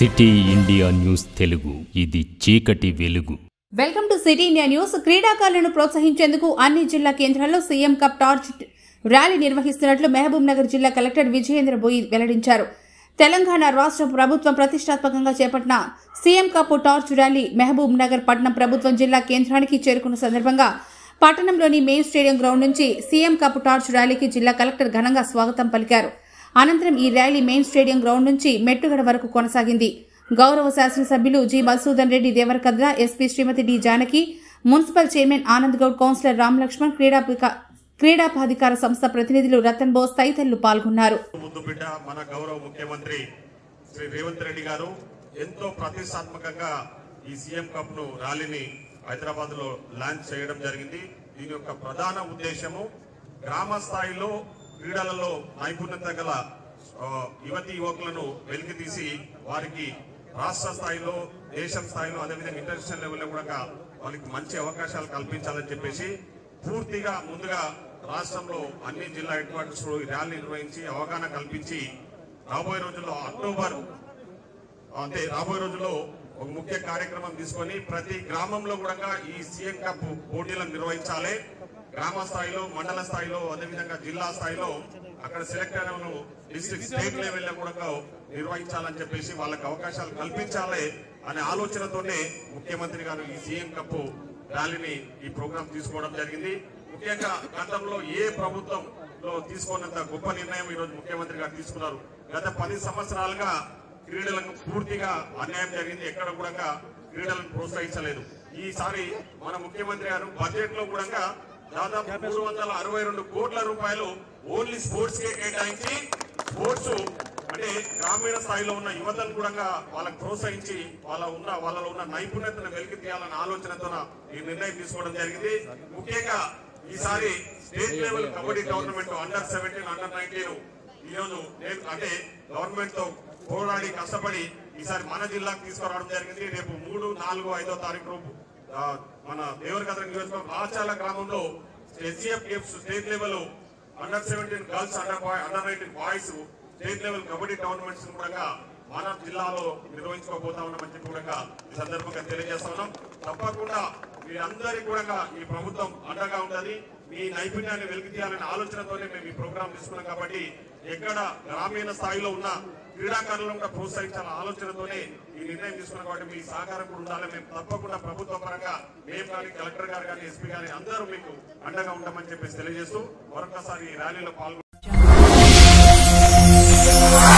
city India news Telugu ఇది చీకటి వెలుగు welcome to city India news క్రీడాకారులను ప్రోత్సహించేందుకు అన్ని జిల్లా కేంద్రాల్లో సీఎం కప్ టార్చ్ ర్యాలీ నిర్వహిస్తున్నట్లు మహబూబ్ నగర్ జిల్లా కలెక్టర్ విజయేంద్ర బోయి వెల్లడించారు తెలంగాణ రాష్ట్ర ప్రభుత్వం ప్రతిష్టాత్మకంగా చేపట్టిన CM cup torch rally Mahbubnagar పట్టణం ప్రభుత్వం జిల్లా కేంద్రానికి చేరుకున్న సందర్భంగా పట్టణంలోని మెయిన్ స్టేడియం గ్రౌండ్ నుంచి సీఎం కప్ టార్చ్ ర్యాలీకి జిల్లా కలెక్టర్ ఘనంగా స్వాగతం పలికారు అనంతరం ఈ ర్యాలీ మెయిన్ స్టేడియం గ్రౌండ్ నుంచి మెట్టుగడ వరకు కొనసాగింది గౌరవ శాసనసభ్యులు G Madhusudan Reddy Devarakadra SP Shrimati D Janaki municipal chairman Anand Goud councillor Ram Laxman క్రీడాధిక క్రీడాభిధికార సంస్థ ప్రతినిధులు రతన్ బోస్ తదితరులు పాల్గొన్నారు ముద్దు బిడ్డ మన గౌరవ ముఖ్యమంత్రి శ్రీ రేవంత్ రెడ్డి గారు ఎంతో ప్రతిష్టాత్మకంగా ఈ సీఎం కప్ ను ర్యాలీని హైదరాబాద్ లో లాంచ్ చేయడం జరిగింది దీని యొక్క ప్రధాన ఉద్దేశము గ్రామ స్థాయిలో క్రీడలలో నైపుణ్యత గల ఆ, యువతి యువకులను వెలికి తీసి వారికి రాష్ట్ర స్థాయిలో దేశం స్థాయిలో అదేవిధంగా ఇంటర్నేషనల్ లెవెల్లో కూడా వాళ్ళకి మంచి అవకాశాలు కల్పించాలని చెప్పేసి పూర్తిగా ముందుగా రాష్ట్రంలో అన్ని జిల్లా హెడ్ క్వార్టర్స్ లో ఈ ర్యాలీ నిర్వహించి అవగాహన కల్పించి రాబోయే రోజుల్లో అక్టోబర్ అంటే రాబోయే రోజుల్లో ఒక ముఖ్య కార్యక్రమం తీసుకొని ప్రతి గ్రామంలో కూడా ఈ సీఎం కప్ పోటీలను నిర్వహించాలి గ్రామ స్థాయిలో మండల స్థాయిలో అదేవిధంగా జిల్లా స్థాయిలో అక్కడ సెలెక్ట్ అయిన డిస్ట్రిక్ట్ స్టేట్ లెవెల్ లో కూడా నిర్వహించాలని చెప్పేసి వాళ్ళకి అవకాశాలు కల్పించాలి అనే ఆలోచనతోనే ముఖ్యమంత్రి గారు ఈ సీఎం కప్ ర్యాలీని ఈ ప్రోగ్రాం తీసుకోవడం జరిగింది ముఖ్యంగా గతంలో ఏ ప్రభుత్వంలో తీసుకున్నంత గొప్ప నిర్ణయం ఈ రోజు ముఖ్యమంత్రి గారు తీసుకున్నారు గత పది సంవత్సరాలుగా క్రీడలకు పూర్తిగా అన్యాయం జరిగింది ఎక్కడ కూడా క్రీడలను ప్రోత్సహించలేదు ఈసారి మన ముఖ్యమంత్రి గారు బడ్జెట్ లో కూడా దాదాపు మూడు వందల అరవై రెండు కోట్ల రూపాయలు ఓన్లీ స్పోర్ట్స్ కే కేటాయించి స్పోర్ట్స్ అంటే గ్రామీణ స్థాయిలో ఉన్న యువతను కూడా వాళ్ళకి ప్రోత్సహించి వాళ్ళ ఉన్న వాళ్ళలో ఉన్న నైపుణ్యతను వెలికి తీయాలన్న ఆలోచనతో ఈ నిర్ణయం తీసుకోవడం జరిగింది ముఖ్యంగా ఈసారి state level kabaddi tournament under seventeen under nineteen ఈ రోజు నేను అంటే గవర్నమెంట్ తో పోరాడి కష్టపడి ఈసారి మన జిల్లాకు తీసుకురావడం జరిగింది రేపు మూడు నాలుగు ఐదో తారీఖు రోజు ఆ, మన దేవరకద్ర నియోజకవర్గం రాచాల గ్రామంలో SCF games state level under seventeen girls under boy under nineteen boys state level kabaddi tournaments కూడా మన జిల్లాలో నిర్వహించుకోబోతా ఉన్నామని చెప్పి కూడా ఈ సందర్భంగా తెలియజేస్తా ఉన్నాం తప్పకుండా మీరందరికీ కూడా ఈ ప్రభుత్వం అండగా ఉంటది మీ నైపుణ్యాన్ని వెలికి తీయాలనే ఆలోచనతోనే మేము ఈ ప్రోగ్రాం తీసుకున్నాం కాబట్టి ఎక్కడ గ్రామీణ స్థాయిలో ఉన్న క్రీడాకారులను కూడా ప్రోత్సహించాలన్న ఆలోచనతోనే ఈ నిర్ణయం తీసుకున్నాం కాబట్టి మీ సహకారం కూడా ఉండాలి మేము తప్పకుండా ప్రభుత్వ పరంగా మేము కానీ కలెక్టర్ గారు కానీ ఎస్పీ గాని అందరూ మీకు అండగా ఉంటామని చెప్పేసి తెలియజేస్తూ మరొకసారి ఈ ర్యాలీలో పాల్గొ